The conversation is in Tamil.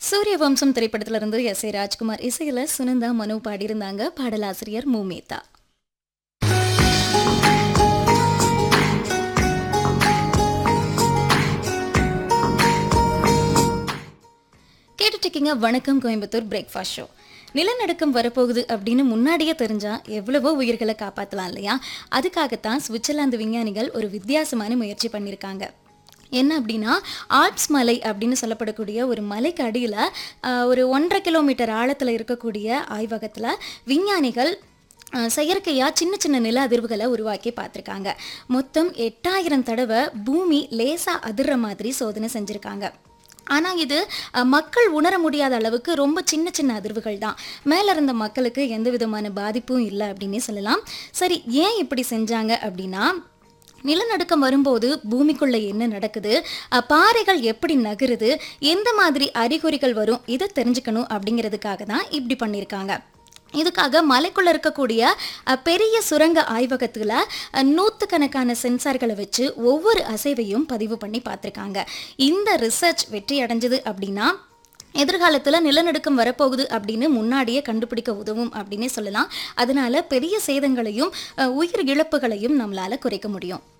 சூரிய வம்சம் திரைப்படத்திலிருந்து எஸ் ஏ ராஜ்குமார் இசையில சுனந்தா மனு பாடியிருந்தாங்க பாடலாசிரியர் மூமேதா கேட்டுட்டு இருக்கீங்க வணக்கம் கோயம்புத்தூர் பிரேக்ஃபாஸ்ட் ஷோ நிலநடுக்கம் வரப்போகுது அப்படின்னு முன்னாடியே தெரிஞ்சா எவ்வளவோ உயிர்களை காப்பாற்றலாம் இல்லையா அதுக்காகத்தான் சுவிட்சர்லாந்து விஞ்ஞானிகள் ஒரு வித்தியாசமான முயற்சி பண்ணியிருக்காங்க என்ன அப்படின்னா ஆல்ப்ஸ் மலை அப்படின்னு சொல்லப்படக்கூடிய ஒரு மலைக்கு அடியில் ஒரு ஒன்றரை கிலோமீட்டர் ஆழத்தில் இருக்கக்கூடிய ஆய்வகத்தில் விஞ்ஞானிகள் அஹ், செயற்கையா சின்ன சின்ன நில அதிர்வுகளை உருவாக்கி பார்த்துருக்காங்க மொத்தம் எட்டாயிரம் தடவை பூமி லேசா அதிர்ற மாதிரி சோதனை செஞ்சுருக்காங்க ஆனால் இது அஹ், மக்கள் உணர முடியாத அளவுக்கு ரொம்ப சின்ன சின்ன அதிர்வுகள் தான் மேலே இருந்த மக்களுக்கு எந்த விதமான பாதிப்பும் இல்லை அப்படின்னே சொல்லலாம் சரி ஏன் இப்படி செஞ்சாங்க அப்படின்னா நிலநடுக்கம் வரும்போது பூமிக்குள்ள என்ன நடக்குது அஹ், பாறைகள் எப்படி நகருது எந்த மாதிரி அறிகுறிகள் வரும் இதை தெரிஞ்சுக்கணும் அப்படிங்கிறதுக்காக தான் இப்படி பண்ணியிருக்காங்க இதுக்காக மலைக்குள்ள இருக்கக்கூடிய அஹ், பெரிய சுரங்க ஆய்வகத்துல அஹ், நூத்துக்கணக்கான சென்சார்களை வச்சு ஒவ்வொரு அசைவையும் பதிவு பண்ணி பார்த்துருக்காங்க இந்த ரிசர்ச் வெற்றி அடைஞ்சது அப்படின்னா எதிர்காலத்தில் நிலநடுக்கம் வரப்போகுது அப்படின்னு முன்னாடியே கண்டுபிடிக்க உதவும் அப்படின்னே சொல்லலாம் அதனால பெரிய சேதங்களையும் அஹ், உயிர் இழப்புகளையும் நம்மளால குறைக்க முடியும்